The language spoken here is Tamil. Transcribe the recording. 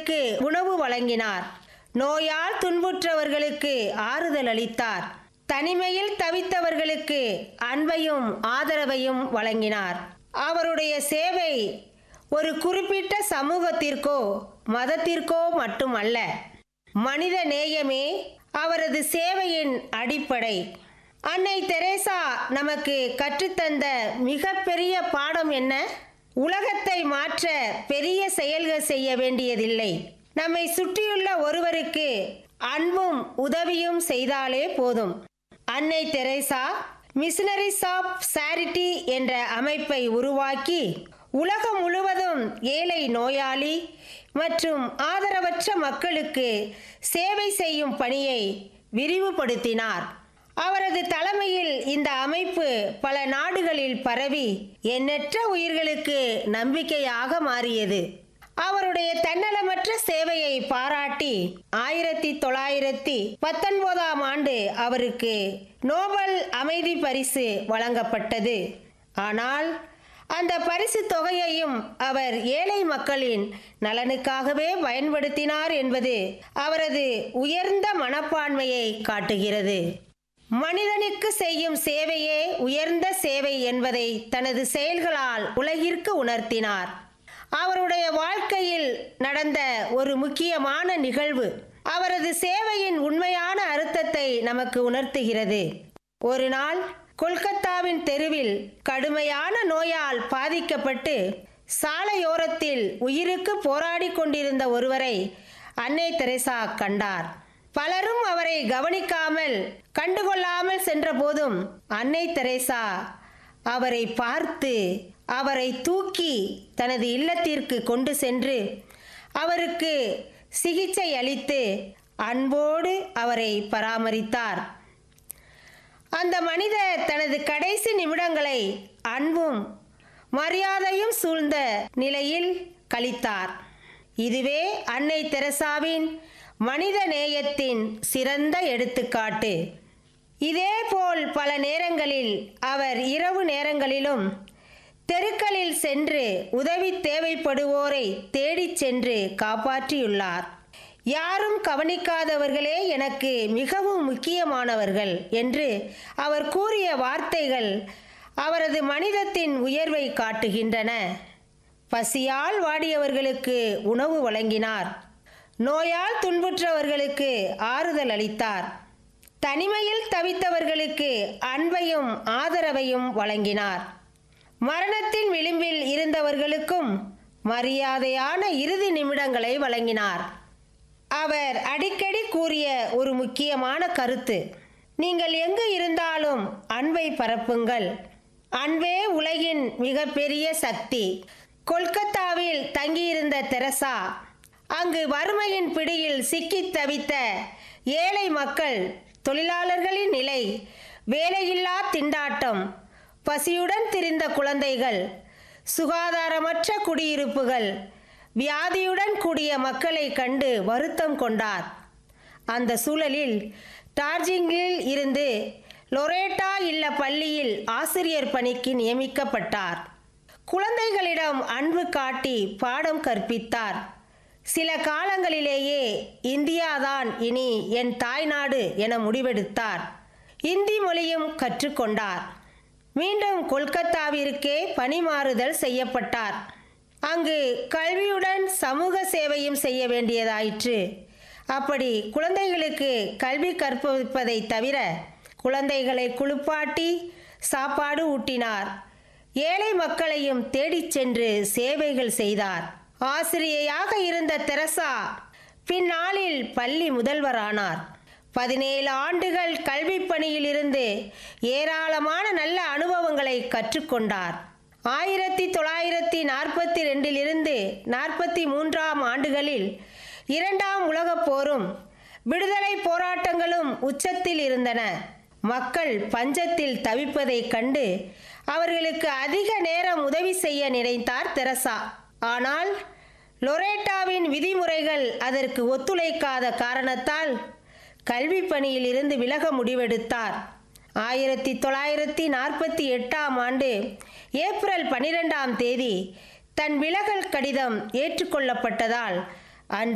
மக்களுக்கு உணவு வழங்கினார் நோயால் துன்புற்றவர்களுக்கு ஆறுதல் அளித்தார் தனிமையில் தவித்தவர்களுக்கு அன்பையும் ஆதரவையும் வழங்கினார் அவருடைய சேவை ஒரு குறிப்பிட்ட சமூகத்திற்கோ மதத்திற்கோ மட்டுமல்ல மனித நேயமே அவரது சேவையின் அடிப்படை அன்னை தெரேசா நமக்கு கற்றுத்தந்த மிகப்பெரிய பாடம் என்ன உலகத்தை மாற்ற பெரிய செயல்கள் செய்ய வேண்டியதில்லை நம்மை சுற்றியுள்ள ஒருவருக்கு அன்பும் உதவியும் செய்தாலே போதும் அன்னை தெரேசா மிஷனரிஸ் ஆஃப் சேரிட்டி என்ற அமைப்பை உருவாக்கி உலகம் முழுவதும் ஏழை நோயாளி மற்றும் ஆதரவற்ற மக்களுக்கு சேவை செய்யும் பணியை விரிவுபடுத்தினார் அவரது தலைமையில் இந்த அமைப்பு பல நாடுகளில் பரவி எண்ணற்ற உயிர்களுக்கு நம்பிக்கையாக மாறியது அவருடைய தன்னலமற்ற சேவையை பாராட்டி ஆயிரத்தி தொள்ளாயிரத்தி பத்தொன்பதாம் ஆண்டு அவருக்கு நோபல் அமைதி பரிசு வழங்கப்பட்டது ஆனால் அந்த பரிசு தொகையையும் அவர் ஏழை மக்களின் நலனுக்காகவே பயன்படுத்தினார் என்பது அவரது உயர்ந்த மனப்பான்மையை காட்டுகிறது மனிதனுக்கு செய்யும் சேவையே உயர்ந்த சேவை என்பதை தனது செயல்களால் உலகிற்கு உணர்த்தினார் அவருடைய வாழ்க்கையில் நடந்த ஒரு முக்கியமான நிகழ்வு அவரது சேவையின் உண்மையான அர்த்தத்தை நமக்கு உணர்த்துகிறது ஒரு நாள் கொல்கத்தாவின் தெருவில் கடுமையான நோயால் பாதிக்கப்பட்டு சாலையோரத்தில் உயிருக்கு போராடி கொண்டிருந்த ஒருவரை அன்னை தெரேசா கண்டார் பலரும் அவரை கவனிக்காமல் கண்டுகொள்ளாமல் சென்றபோதும் அன்னை தெரேசா அவரை பார்த்து அவரை தூக்கி தனது இல்லத்திற்கு கொண்டு சென்று அவருக்கு சிகிச்சை அளித்து அன்போடு அவரை பராமரித்தார் அந்த மனிதர் தனது கடைசி நிமிடங்களை அன்பும் மரியாதையும் சூழ்ந்த நிலையில் கழித்தார் இதுவே அன்னை தெரசாவின் மனித நேயத்தின் சிறந்த எடுத்துக்காட்டு இதேபோல் பல நேரங்களில் அவர் இரவு நேரங்களிலும் தெருக்களில் சென்று உதவி தேவைப்படுவோரை தேடிச் சென்று காப்பாற்றியுள்ளார் யாரும் கவனிக்காதவர்களே எனக்கு மிகவும் முக்கியமானவர்கள் என்று அவர் கூறிய வார்த்தைகள் அவரது மனிதத்தின் உயர்வை காட்டுகின்றன பசியால் வாடியவர்களுக்கு உணவு வழங்கினார் நோயால் துன்புற்றவர்களுக்கு ஆறுதல் அளித்தார் தனிமையில் தவித்தவர்களுக்கு அன்பையும் ஆதரவையும் வழங்கினார் மரணத்தின் விளிம்பில் இருந்தவர்களுக்கும் மரியாதையான இறுதி நிமிடங்களை வழங்கினார் அவர் அடிக்கடி கூறிய ஒரு முக்கியமான கருத்து நீங்கள் எங்கு இருந்தாலும் அன்பை பரப்புங்கள் அன்பே உலகின் மிகப்பெரிய சக்தி கொல்கத்தாவில் தங்கியிருந்த தெரசா அங்கு வறுமையின் பிடியில் சிக்கித் தவித்த ஏழை மக்கள் தொழிலாளர்களின் நிலை வேலையில்லா திண்டாட்டம் பசியுடன் திரிந்த குழந்தைகள் சுகாதாரமற்ற குடியிருப்புகள் வியாதியுடன் கூடிய மக்களை கண்டு வருத்தம் கொண்டார் அந்த சூழலில் டார்ஜிங்கில் இருந்து லொரேட்டா இல்ல பள்ளியில் ஆசிரியர் பணிக்கு நியமிக்கப்பட்டார் குழந்தைகளிடம் அன்பு காட்டி பாடம் கற்பித்தார் சில காலங்களிலேயே இந்தியாதான் இனி என் தாய்நாடு என முடிவெடுத்தார் இந்தி மொழியும் கற்றுக்கொண்டார் மீண்டும் கொல்கத்தாவிற்கே பணிமாறுதல் செய்யப்பட்டார் அங்கு கல்வியுடன் சமூக சேவையும் செய்ய வேண்டியதாயிற்று அப்படி குழந்தைகளுக்கு கல்வி கற்பிப்பதை தவிர குழந்தைகளை குளிப்பாட்டி சாப்பாடு ஊட்டினார் ஏழை மக்களையும் தேடிச் சென்று சேவைகள் செய்தார் ஆசிரியையாக இருந்த தெரசா பின்னாளில் பள்ளி முதல்வரானார் பதினேழு ஆண்டுகள் கல்வி பணியில் இருந்து ஏராளமான நல்ல அனுபவங்களை கற்றுக்கொண்டார் ஆயிரத்தி தொள்ளாயிரத்தி நாற்பத்தி ரெண்டிலிருந்து நாற்பத்தி மூன்றாம் ஆண்டுகளில் இரண்டாம் உலகப் போரும் விடுதலை போராட்டங்களும் உச்சத்தில் இருந்தன மக்கள் பஞ்சத்தில் தவிப்பதைக் கண்டு அவர்களுக்கு அதிக நேரம் உதவி செய்ய நினைத்தார் தெரசா ஆனால் லொரேட்டாவின் விதிமுறைகள் அதற்கு ஒத்துழைக்காத காரணத்தால் கல்வி பணியில் இருந்து விலக முடிவெடுத்தார் ஆயிரத்தி தொள்ளாயிரத்தி நாற்பத்தி எட்டாம் ஆண்டு ஏப்ரல் பனிரெண்டாம் தேதி தன் விலகல் கடிதம் ஏற்றுக்கொள்ளப்பட்டதால் அன்று